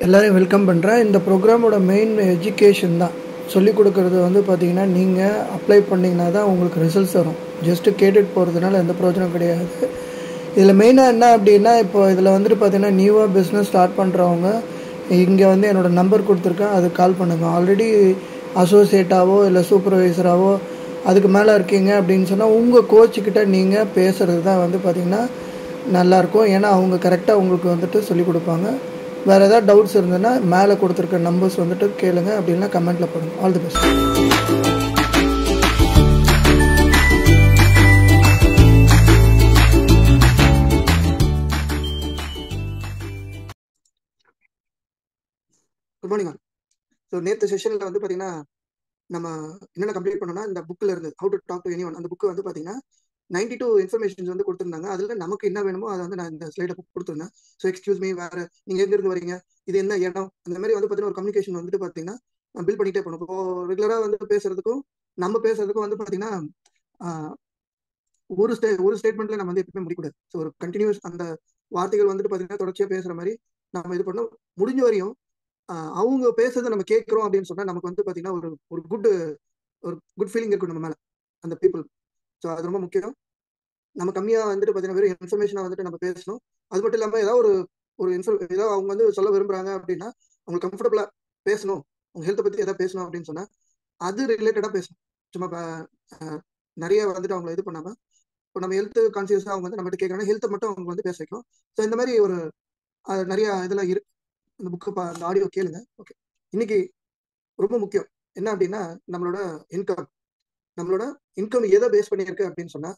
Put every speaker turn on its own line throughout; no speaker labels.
எல்லாரையும் வெல்கம் பண்ணுறேன் இந்த ப்ரோக்ராமோட மெயின் எஜுகேஷன் தான் சொல்லிக் கொடுக்குறது வந்து பார்த்தீங்கன்னா நீங்கள் அப்ளை பண்ணிங்கன்னா தான் உங்களுக்கு ரிசல்ட்ஸ் வரும் ஜஸ்ட்டு கேட்டுட்டு போகிறதுனால எந்த பிரயோஜனம் கிடையாது இதில் மெயினாக என்ன அப்படின்னா இப்போ இதில் வந்துட்டு பார்த்தீங்கன்னா நியூவாக பிஸ்னஸ் ஸ்டார்ட் பண்ணுறவங்க இங்கே வந்து என்னோடய நம்பர் கொடுத்துருக்கேன் அதுக்கு கால் பண்ணுங்கள் ஆல்ரெடி அசோசியேட்டாவோ இல்லை சூப்பர்வைசராகவோ அதுக்கு மேலே இருக்கீங்க அப்படின்னு சொன்னால் உங்கள் கோச்சுக்கிட்ட நீங்கள் பேசுகிறது தான் வந்து பார்த்திங்கன்னா நல்லாயிருக்கும் ஏன்னா அவங்க கரெக்டாக உங்களுக்கு வந்துட்டு சொல்லிக் கொடுப்பாங்க வேறு ஏதாவது டவுட்ஸ் இருந்ததுன்னா மேலே கொடுத்துருக்க நம்பர்ஸ் வந்துட்டு கேளுங்க அப்படின்னா கமெண்ட்டில் போடுங்க all the best good morning so நேற்று செஷனில் வந்து பார்த்தீங்கன்னா நம்ம என்னென்ன கம்ப்ளீட் பண்ணோம்னா இந்த புக்கில் இருந்து how to talk to anyone அந்த புக்கு வந்து பார்த்தீங்கன்னா நைன்டி டூ இன்ஃபர்மேஷன்ஸ் வந்து கொடுத்துருந்தாங்க அதில் நமக்கு என்ன வேணுமோ அதை வந்து நான் இந்த ஸ்லைடை கொடுத்துருந்தேன் ஸோ எக்ஸ்கியூஸ் மீ வேறு நீங்கள் எங்கேருந்து வரீங்க இது என்ன இடம் அந்த மாதிரி வந்து பார்த்தீங்கன்னா ஒரு கம்யூனிகேஷன் வந்துட்டு பார்த்தீங்கன்னா பில் பண்ணிகிட்டே போகணும் இப்போ ரெகுலராக வந்து பேசுறதுக்கும் நம்ம பேசுறதுக்கும் வந்து பார்த்தீங்கன்னா ஒரு ஸ்டே ஒரு ஸ்டேட்மெண்ட்ல நம்ம வந்து எப்பவுமே முடிக்கூடாது ஸோ ஒரு கண்டினியூஸ் அந்த வார்த்தைகள் வந்துட்டு பார்த்தீங்கன்னா தொடர்ச்சியாக பேசுகிற மாதிரி நம்ம இது பண்ணோம் முடிஞ்ச வரையும் அவங்க பேசுறதை நம்ம கேட்குறோம் அப்படின்னு சொன்னால் நமக்கு வந்து பார்த்தீங்கன்னா ஒரு ஒரு குட் ஒரு குட் ஃபீலிங் இருக்கும் நம்ம மேலே அந்த பீப்புள் ஸோ அது ரொம்ப முக்கியம் நம்ம கம்மியாக வந்துட்டு பார்த்தீங்கன்னா வெறும் இன்ஃபர்மேஷனாக வந்துட்டு நம்ம பேசணும் அது மட்டும் இல்லாமல் ஏதாவது ஒரு ஒரு இன்ஃபர் ஏதாவது அவங்க வந்து சொல்ல விரும்புறாங்க அப்படின்னா அவங்களுக்கு கம்ஃபர்டபுளாக பேசணும் அவங்க ஹெல்த்தை பற்றி எதாவது பேசணும் அப்படின்னு சொன்னால் அது ரிலேட்டடாக பேசணும் சும்மா நிறைய வந்துட்டு அவங்கள இது பண்ணாமல் இப்போ நம்ம ஹெல்த் கான்சியஸாக அவங்க வந்து நம்மகிட்ட கேட்குறாங்க ஹெல்த்தை மட்டும் அவங்க வந்து பேச வைக்கும் ஸோ இந்த மாதிரி ஒரு நிறைய இதெல்லாம் இருக்கு அந்த புக்கு அந்த ஆடியோ கேளுங்க ஓகே இன்னைக்கு ரொம்ப முக்கியம் என்ன அப்படின்னா நம்மளோட இன்கம் நம்மளோட இன்கம் எதை பேஸ் பண்ணியிருக்கு அப்படின்னு சொன்னா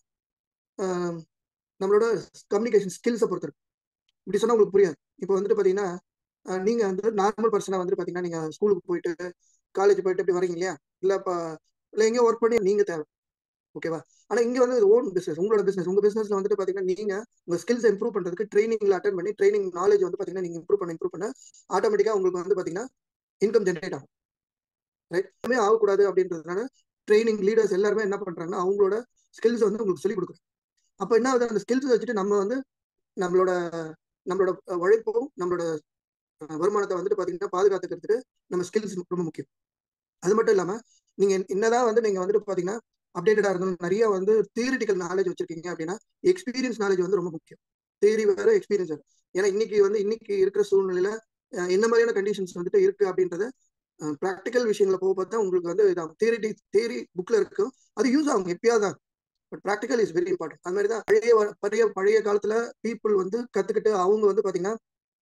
நம்மளோட கம்யூனிகேஷன் ஸ்கில்ஸை பொறுத்திருக்கு இப்படி சொன்னா உங்களுக்கு புரியாது இப்போ வந்துட்டு பாத்தீங்கன்னா நீங்க வந்து நார்மல் பர்சனா வந்துட்டு பாத்தீங்கன்னா நீங்க ஸ்கூலுக்கு போயிட்டு காலேஜ் போயிட்டு இப்படி வரீங்க இல்லையா இல்ல இப்போ இல்லை எங்கேயோ ஒர்க் பண்ணி நீங்க தேவை ஓகேவா ஆனா இங்க வந்து ஓன் பிசினஸ் உங்களோட பிசினஸ் உங்க பிசினஸ்ல வந்துட்டு பாத்தீங்கன்னா நீங்க உங்க ஸ்கில்ஸ் இம்ப்ரூவ் பண்றதுக்கு ட்ரைனிங்ல அட்டன் பண்ணி ட்ரைனிங் நாலேஜ் வந்து பாத்தீங்கன்னா நீங்க இம்ப்ரூவ் பண்ண இம்ப்ரூவ் பண்ண ஆட்டோமேட்டிக்கா உங்களுக்கு வந்து பாத்தீங்கன்னா இன்கம் ஜென்ரேட் ஆகும் ரைட் எல்லாமே ஆகக்கூடாது அப்படின்றதுனால ட்ரைனிங் லீடர்ஸ் எல்லாருமே என்ன பண்றாங்கன்னா அவங்களோட ஸ்கில்ஸ் வந்து உங்களுக்கு சொல்லிக் கொடுக்குறாங்க அப்போ என்ன ஆகுது அந்த ஸ்கில்ஸ் வச்சுட்டு நம்ம வந்து நம்மளோட நம்மளோட உழைப்பும் நம்மளோட வருமானத்தை வந்துட்டு பாத்தீங்கன்னா பாதுகாத்துக்கிறதுக்கு நம்ம ஸ்கில்ஸ் ரொம்ப முக்கியம் அது மட்டும் இல்லாம நீங்க என்னதான் வந்து நீங்க வந்துட்டு பாத்தீங்கன்னா அப்டேட்டடா இருந்தாலும் நிறைய வந்து தியரிட்டிக்கல் நாலேஜ் வச்சிருக்கீங்க அப்படின்னா எக்ஸ்பீரியன்ஸ் நாலேஜ் வந்து ரொம்ப முக்கியம் தேரி வேற எக்ஸ்பீரியன்ஸ் வேற ஏன்னா இன்னைக்கு வந்து இன்னைக்கு இருக்கிற சூழ்நிலையில என்ன மாதிரியான கண்டிஷன்ஸ் வந்துட்டு இருக்கு அப்படின்றத ப்ராக்டிக்கல் விஷயங்களை போக பார்த்தா உங்களுக்கு வந்து இதாகும் தியரிட்டி தியரி புக்ல இருக்கும் அது யூஸ் ஆகும் எப்பயாவது தான் but practical is very important அது மாதிரி தான் பழைய பழைய பழைய காலத்துல பீப்புள் வந்து கத்துக்கிட்டு அவங்க வந்து பாத்தீங்கன்னா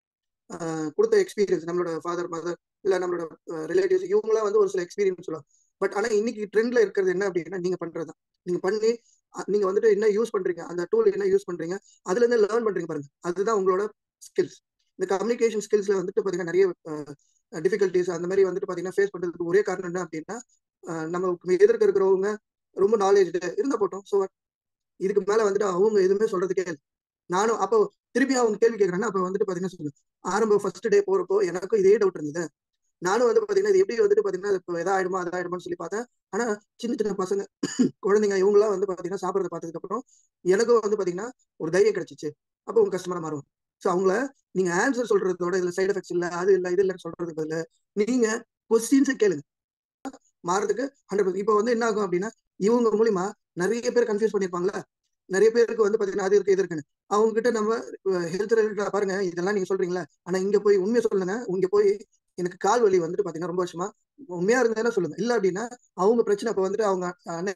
கொடுத்த எக்ஸ்பீரியன்ஸ் நம்மளோட ஃபாதர் மதர் இல்ல நம்மளோட ரிலேட்டிவ்ஸ் இவங்களாம் வந்து ஒரு சில எக்ஸ்பீரியன்ஸ் சொல்லுவாங்க பட் ஆனா இன்னைக்கு ட்ரெண்ட்ல இருக்கிறது என்ன அப்படின்னா நீங்க பண்றது நீங்க பண்ணி நீங்க வந்துட்டு என்ன யூஸ் பண்றீங்க அந்த டூல் என்ன யூஸ் பண்றீங்க அதுல இருந்து லேர்ன் பண்றீங்க பாருங்க அதுதான் உங்களோட ஸ்கில்ஸ் இந்த கம்யூனிகேஷன் ஸ்கில்ஸ்ல வந்துட்டு பாத்தீங்கன்னா நிறைய டிஃபிகல்ட்டிஸ் அந்த மாதிரி வந்துட்டு பாத்தீங்கன்னா ஃபேஸ் பண்றதுக்கு ஒரே காரணம் என்ன அப்படின்னா நம்ம எதிர்க்க இருக்கிறவங்க ரொம்ப நாலேஜ் இருந்த போட்டோம் ஸோ இதுக்கு மேல வந்துட்டு அவங்க எதுவுமே சொல்றதுக்கே நானும் அப்போ திருப்பி அவங்க கேள்வி கேட்கறாங்க அப்போ வந்துட்டு பாத்தீங்கன்னா சொல்லு ஆரம்ப ஃபர்ஸ்ட் டே போறப்போ எனக்கும் இதே டவுட் இருந்தது நானும் வந்து பாத்தீங்கன்னா இது எப்படி வந்துட்டு பாத்தீங்கன்னா இப்போ எதாயிடுமா அதாயிடுமான்னு சொல்லி பார்த்தேன் ஆனா சின்ன சின்ன பசங்க குழந்தைங்க இவங்களாம் வந்து பாத்தீங்கன்னா சாப்பிட்றத பார்த்ததுக்கு அப்புறம் எனக்கும் வந்து பாத்தீங்கன்னா ஒரு தைரியம் கிடைச்சிச்சு அப்போ உங்க கஸ்டமரா மாறும் ஸோ அவங்கள நீங்க ஆன்சர் சொல்றதோட இதுல சைட் எஃபெக்ட்ஸ் இல்ல அது இல்ல இது இல்லைன்னு சொல்றதுக்கு பதில் நீங்க கொஸ்டின்ஸை கேளுங்க மாறதுக்கு ஹண்ட்ரட் இப்போ வந்து என்ன ஆகும் அப்படின்னா இவங்க மூலியமா நிறைய பேர் கன்ஃபியூஸ் பண்ணிருப்பாங்களா நிறைய பேருக்கு வந்து பாத்தீங்கன்னா அது இருக்கு இது இருக்குன்னு அவங்க கிட்ட நம்ம ஹெல்த் ரிலேட்டடா பாருங்க இதெல்லாம் நீங்க சொல்றீங்களா ஆனா இங்க போய் உண்மையை சொல்லுங்க இங்க போய் எனக்கு கால் வலி வந்துட்டு பாத்தீங்கன்னா ரொம்ப வருஷமா உண்மையா இருந்தாலும் சொல்லுங்க இல்ல அப்படின்னா அவங்க பிரச்சனை இப்ப வந்துட்டு அவங்க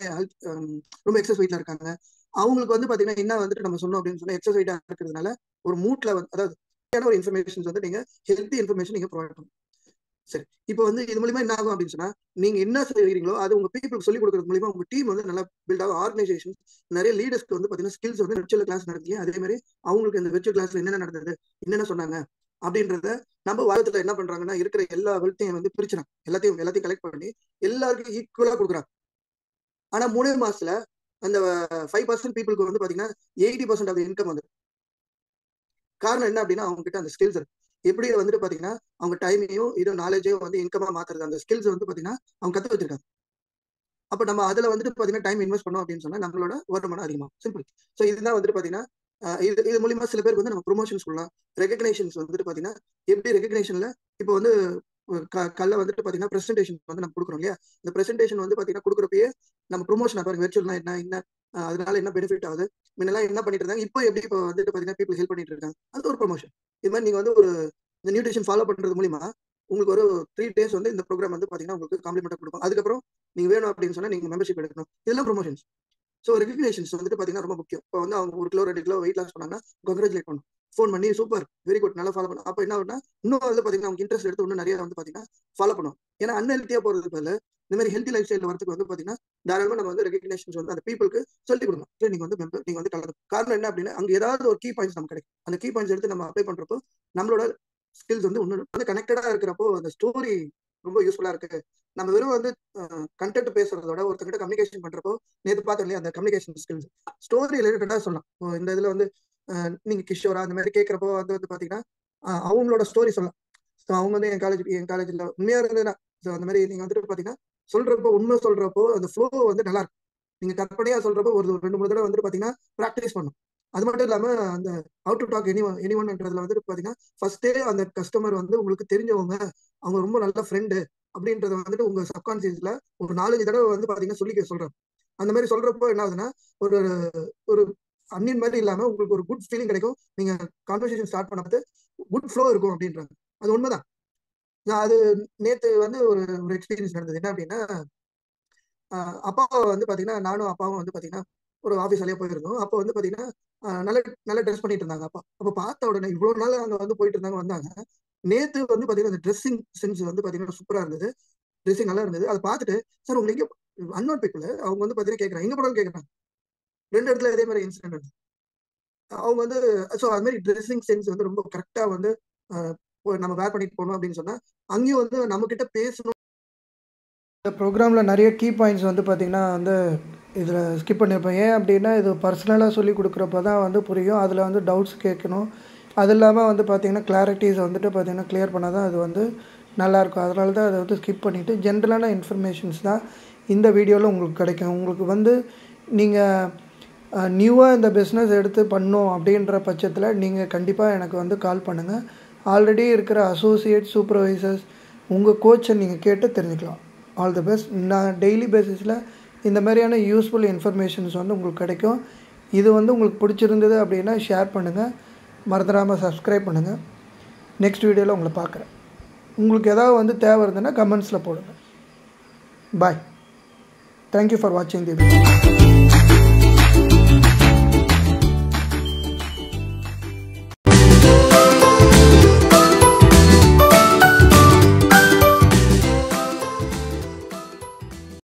ரொம்ப எக்ஸஸ் வெயிட்ல இருக்காங்க அவங்களுக்கு வந்து பாத்தீங்கன்னா என்ன வந்துட்டு நம்ம சொன்னோம் அப்படின்னு சொன்னா எக்ஸஸ் வெயிட்டா இருக்கிறதுனால ஒரு மூட்ல வந்து அதாவது ஒரு இன்ஃபர்மேஷன் வந்து நீங்க ஹெல்த்தி இன்ஃபர்மேஷன் நீங்க ப்ரொவைட் பண்ணுங்க சரி இப்போ வந்து இது மூலியமா என்ன ஆகும் அப்படின்னு சொன்னா நீங்க என்ன செய்வீங்களோ அது உங்க பீப்புளுக்கு சொல்லிக் கொடுக்கறது மூலியமா உங்க டீம் வந்து நல்லா பில்ட் ஆகும் ஆர்கனைசேஷன் நிறைய லீடர்ஸ்க்கு வந்து பாத்தீங்கன்னா ஸ்கில்ஸ் வந்து விர்ச்சுவல் கிளாஸ் நடத்தி அதே மாதிரி அவங்களுக்கு இந்த விர்ச்சுவல் கிளாஸ்ல என்னென்ன நடந்தது என்னென்ன சொன்னாங்க அப்படின்றத நம்ம வாரத்துல என்ன பண்றாங்கன்னா இருக்கிற எல்லா வெல்த்தையும் வந்து பிரிச்சுறாங்க எல்லாத்தையும் எல்லாத்தையும் கலெக்ட் பண்ணி எல்லாருக்கும் ஈக்குவலா கொடுக்குறாங்க ஆனா மூணே மாசத்துல அந்த ஃபைவ் பர்சன்ட் பீப்புளுக்கு வந்து பாத்தீங்கன்னா எயிட்டி பர்சன்ட் ஆஃப் இன்கம் வந்து காரணம் என்ன அப்படின்னா அவங்க கிட்ட அந்த ஸ்கில்ஸ் இருக்கு எப்படி வந்துட்டு பாத்தீங்கன்னா அவங்க டைமையும் இது நாலேஜையும் வந்து இன்கமா மாத்துறது அந்த ஸ்கில்ஸ் வந்து பாத்தீங்கன்னா அவங்க கத்து வச்சிருக்காங்க அப்ப நம்ம அதுல வந்துட்டு பாத்தீங்கன்னா டைம் இன்வெஸ்ட் பண்ணோம் அப்படின்னு சொன்னா நம்மளோட வருமானம் அதிகமாகும் சிம்பிள் ஸோ இதுதான் வந்துட்டு பாத்தீங்கன்னா அஹ் இது இது மூலியமா சில பேருக்கு வந்து நம்ம ப்ரொமோஷன் சொல்லலாம் ரெகக்னேஷன்ஸ் வந்துட்டு பாத்தீங்கன்னா எப்படி ரெகக்னேஷன்ல இப்போ வந்து ஒரு க- கல்ல வந்துட்டு பாத்தீங்கன்னா பிரசன்டேஷன் வந்து நம்ம கொடுக்குறோம் இல்லையா இந்த பிரசன்டேஷன் வந்து பாத்தீங்கன்னா கொடுக்குறப்பயே நம்ம ப்ரொமோஷன் பாருங்க வெர்ச்சுவல்னா என்ன என்ன அஹ் அதனால என்ன பெனிஃபிட் ஆகுது முன்னெல்லாம் என்ன பண்ணிட்டு இருந்தாங்க இப்போ எப்படி இப்போ வந்துட்டு பாத்தீங்கன்னா பீப்புள் ஹெல்ப் பண்ணிட்டு இருக்காங்க அது ஒரு ப்ரொமோஷன் இது மாதிரி நீங்க வந்து ஒரு இந்த நியூட்ரிஷன் ஃபாலோ பண்றது மூலியமா உங்களுக்கு ஒரு த்ரீ டேஸ் வந்து இந்த ப்ரோக்ராம் வந்து பாத்தீங்கன்னா உங்களுக்கு காம்ப்ளிமெண்டா கொடுக்கும் அதுக்கப்புறம் நீங்க வேணும் அப்படின்னு சொன்னா நீங்க மெம்பர்ஷிப் எடுக்கணும் இதெல்லாம் ப்ரொமோஷன்ஸ் ஸோ ரெகக்னேஷன்ஸ் வந்துட்டு பாத்தீங்கன்னா ரொம்ப முக்கியம் இப்போ வந்து அவங்க ஒரு கிலோ ரெண்டு கிலோ வெயிட் லாஸ் பண்ணாங்கன்னா கங்க்ராச்சுலேட் பண்ணணும் ஃபோன் பண்ணி சூப்பர் வெரி குட் நல்லா ஃபாலோ பண்ணும் அப்போ என்ன ஆகும்னா இன்னும் வந்து பாத்தீங்கன்னா அவங்க இன்ட்ரெஸ்ட் எடுத்து இன்னும் நிறைய வந்து பாத்தீங்கன்னா ஃபாலோ பண்ணும் ஏன்னா அன்ஹெல்த்தியா போறது பதில் இந்த மாதிரி ஹெல்த்தி லைஃப் ஸ்டைல் வரதுக்கு வந்து பாத்தீங்கன்னா தாராளமா நம்ம வந்து ரெகக்னேஷன்ஸ் வந்து அந்த பீப்புளுக்கு சொல்லி கொடுக்கணும் சரி, நீங்க வந்து member- நீங்க வந்து கலந்து காரணம் என்ன அப்படின்னா அங்க ஏதாவது ஒரு கீ பாயிண்ட்ஸ் நமக்கு கிடைக்கும் அந்த கீ பாயிண்ட்ஸ் எடுத்து நம்ம அப்ளை பண்றப்போ நம்மளோட ஸ்கில்ஸ் வந்து இன்னும் வந்து கனெக்டடா இருக்கிறப்போ அந்த ஸ்டோரி ரொம்ப யூஸ்ஃபுல்லா இருக்கு நம்ம வெறும் வந்து கண்டென்ட் பேசுறதோட ஒருத்தங்கிட்ட கம்யூனிகேஷன் பண்றப்போ நேற்று பார்த்தோம் இல்லையா அந்த கம்யூனிகேஷன் ஸ்கில்ஸ் ஸ்டோரி ரிலேட்டடா சொல்லலாம் இப்போ இந்த இதுல வந்து அஹ், நீங்க கிஷோரா அந்த மாதிரி கேட்கறப்போ வந்து வந்து பாத்தீங்கன்னா அஹ், அவங்களோட ஸ்டோரி சொல்லலாம் ஸோ அவங்க வந்து என் காலேஜ் என் காலேஜ்ல உண்மையா இருந்ததுன்னா ஸோ அந்த மாதிரி நீங்க வந்துட்டு பாத்தீங்கன்னா சொல்றப்போ உண்மை சொல்றப்போ அந்த ஃப்ளோ வந்து நல்லா இருக்கும் நீங்க கற்பனையா சொல்றப்போ ஒரு ரெண்டு மூணு தடவை வந்துட்டு பாத்தீங்கன்னா ப்ராக்டிஸ் பண்ணும் அது மட்டும் இல்லாம அந்த out to talk any any ஒன்ன்றதுல வந்துட்டு பாத்தீங்கன்னா ஃபர்ஸ்டே அந்த கஸ்டமர் வந்து உங்களுக்கு தெரிஞ்சவங்க அவங்க ரொம்ப நல்ல ஃப்ரெண்டு அப்படின்றத வந்துட்டு உங்க சப்கான்சியஸ்ல ஒரு நாலஞ்சு தடவை வந்து பாத்தீங்கன்னா சொல்லி சொல்றேன் அந்த மாதிரி சொல்றப்போ என்ன ஆகுதுன்னா ஒரு ஒரு அன்னின் மாதிரி இல்லாம உங்களுக்கு ஒரு குட் ஃபீலிங் கிடைக்கும் நீங்க கான்வர்சேஷன் ஸ்டார்ட் பண்ணது குட் ஃப்ளோ இருக்கும் அப்படின்றாங்க அது உண்மைதான் நான் அது நேத்து வந்து ஒரு ஒரு எக்ஸ்பீரியன்ஸ் நடந்தது என்ன அப்படின்னா ஆஹ் அப்பா வந்து பாத்தீங்கன்னா நானும் அப்பாவும் வந்து பாத்தீங்கன்னா ஒரு ஆஃபீஸ் வழியா போயிருந்தோம் அப்போ வந்து பாத்தீங்கன்னா ஆஹ் நல்ல நல்ல ட்ரெஸ் பண்ணிட்டு இருந்தாங்க அப்பா அப்போ பார்த்த உடனே இவ்வளவு நாள் அங்க வந்து போயிட்டு இருந்தாங்க வந்தாங்க நேத்து வந்து பாத்தீங்கன்னா அந்த ட்ரெஸ்ஸிங் சென்ஸ் வந்து பாத்தீங்கன்னா சூப்பரா இருந்தது ட்ரெஸ்ஸிங் நல்லா இருந்தது அதை பார்த்துட்டு சார் உங்களுக்கு எங்க அன்னோன் பீப்புள் அவங்க வந்து பாத்தீங்கன்னா கேட்கறாங்க எங்க போனாலும் கேட்கறாங்க ரெண்டு இடத்துல இதே மாதிரி இன்சிடென்ட் நடந்தது அவங்க வந்து ஸோ அது மாதிரி ட்ரெஸ்ஸிங் சென்ஸ் வந்து ரொம்ப கரெக்டா வந்து ஆஹ் போ- நம்ம வேர் பண்ணிட்டு போகணும் அப்படின்னு சொன்னா அங்கேயும் வந்து நம்ம கிட்ட பேசணும்
இந்த ப்ரோக்ராமில் நிறைய கீ பாயிண்ட்ஸ் வந்து பார்த்திங்கன்னா வந்து இதில் ஸ்கிப் பண்ணியிருப்பேன் ஏன் அப்படின்னா இது பர்சனலாக சொல்லி கொடுக்குறப்ப தான் வந்து புரியும் அதில் வந்து டவுட்ஸ் கேட்கணும் அது இல்லாமல் வந்து பார்த்திங்கன்னா கிளாரிட்டிஸை வந்துட்டு பார்த்திங்கன்னா கிளியர் பண்ணால் தான் அது வந்து நல்லாயிருக்கும் அதனால தான் அதை வந்து ஸ்கிப் பண்ணிவிட்டு ஜென்ரலான இன்ஃபர்மேஷன்ஸ் தான் இந்த வீடியோவில் உங்களுக்கு கிடைக்கும் உங்களுக்கு வந்து நீங்கள் நியூவாக இந்த பிஸ்னஸ் எடுத்து பண்ணோம் அப்படின்ற பட்சத்தில் நீங்கள் கண்டிப்பாக எனக்கு வந்து கால் பண்ணுங்கள் ஆல்ரெடி இருக்கிற அசோசியேட் சூப்பர்வைசர்ஸ் உங்கள் கோச்சை நீங்கள் கேட்டு தெரிஞ்சுக்கலாம் ஆல் தி பெஸ்ட் நான் டெய்லி பேசிஸில் இந்த மாதிரியான யூஸ்ஃபுல் இன்ஃபர்மேஷன்ஸ் வந்து உங்களுக்கு கிடைக்கும் இது வந்து உங்களுக்கு பிடிச்சிருந்தது அப்படின்னா ஷேர் பண்ணுங்கள் மறந்துடாமல் சப்ஸ்கிரைப் பண்ணுங்கள் நெக்ஸ்ட் வீடியோவில் உங்களை பார்க்குறேன் உங்களுக்கு ஏதாவது வந்து தேவை இருந்ததுன்னா கமெண்ட்ஸில் போடுங்க பாய் தேங்க்யூ ஃபார் வாட்சிங் தி வீடியோ